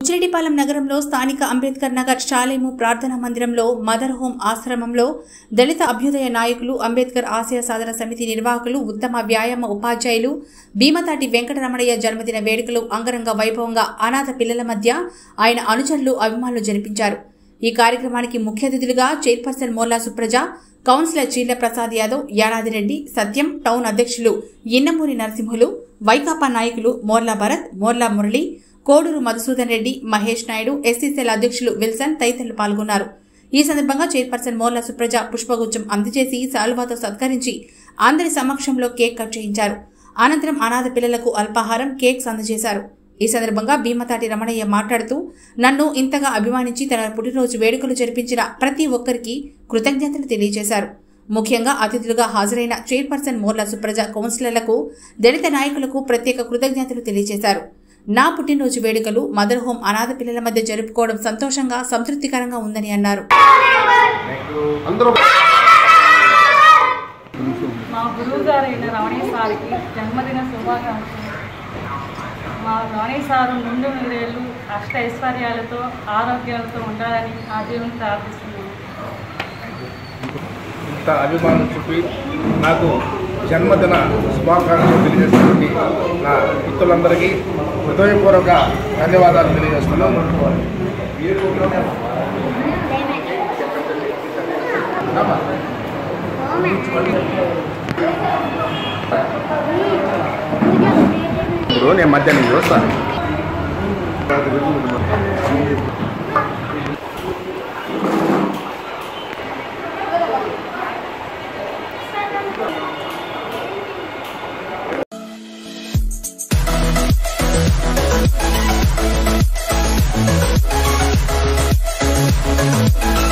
బుచ్చిరెడ్డిపాలెం నగరంలో స్థానిక అంబేద్కర్ నగర్ శాలేము ప్రార్థనా మందిరంలో మదర్ హోమ్ ఆశ్రమంలో దళిత అభ్యుదయ నాయకులు అంబేద్కర్ ఆశయ సాధన సమితి నిర్వాహకులు ఉత్తమ వ్యాయామ ఉపాధ్యాయులు భీమతాటి వెంకటరమణయ్య జన్మదిన వేడుకలు అంగరంగ వైభవంగా అనాథ పిల్లల మధ్య ఆయన అనుచరులు అభిమానులు జరిపించారు ఈ కార్యక్రమానికి ముఖ్య అతిథులుగా chairperson Morla Supraja councillor Cheerla Prasad Yadav Yanadireddy Satyam town అధ్యక్షులు ఇన్నమూరి నరసింహులు వైకాపా నాయకులు మోర్లా భరత్ మోర్లా మురళి కోడూరు మధుసూదన్ రెడ్డి మహేష్ నాయుడు ఎస్సీసీఎల్ అధ్యక్షులు విల్సన్ తదితరులు పాల్గొన్నారు ఈ సందర్భంగా చైర్పర్సన్ మోర్ల సుప్రజ పుష్పగుచ్చం అందజేసి శాలువాతో సత్కరించి అందరి సమక్షంలో కేక్ కట్ చేయించారు అనంతరం అనాథ పిల్లలకు అల్పాహారం కేక్స్ అందజేశారు ఈ సందర్భంగా భీమతాటి రమణయ్య మాట్లాడుతూ నన్ను ఇంతగా అభిమానించి తన పుట్టినరోజు వేడుకలు జరిపించిన ప్రతి ఒక్కరికి కృతజ్ఞతలు తెలియజేశారు ముఖ్యంగా అతిథులుగా హాజరైన చైర్పర్సన్ మోర్ల సుప్రజ కౌన్సిలర్లకు దళిత నాయకులకు ప్రత్యేక కృతజ్ఞతలు తెలియజేశారు నా పుట్టినరోజు వేడుకలు మదర్ హోమ్ అనాథ పిల్లల మధ్య జరుపుకోవడం సంతోషంగా సంతృప్తికరంగా ఉందని అన్నారు అందరూ మా గురువు గారైన రమణయ్య సార్కి జన్మదిన శుభాకాంక్షలు మా రమణయ్య సారు ముందు నూరేళ్ళు అష్ట ఐశ్వర్యాలతో ఆరోగ్యాలతో ఉండాలని ఆ దేవుని ప్రార్థిస్తున్నాను ఇంత అభిమానం చూపి నాకు జన్మదిన శుభాకాంక్షలు తెలియజేస్తున్నటువంటి నా మిత్రులందరికీ హృదయపూర్వక ధన్యవాదాలు తెలియజేస్తున్నాను ఇప్పుడు నేను మధ్యాహ్నం చూస్తాను Thank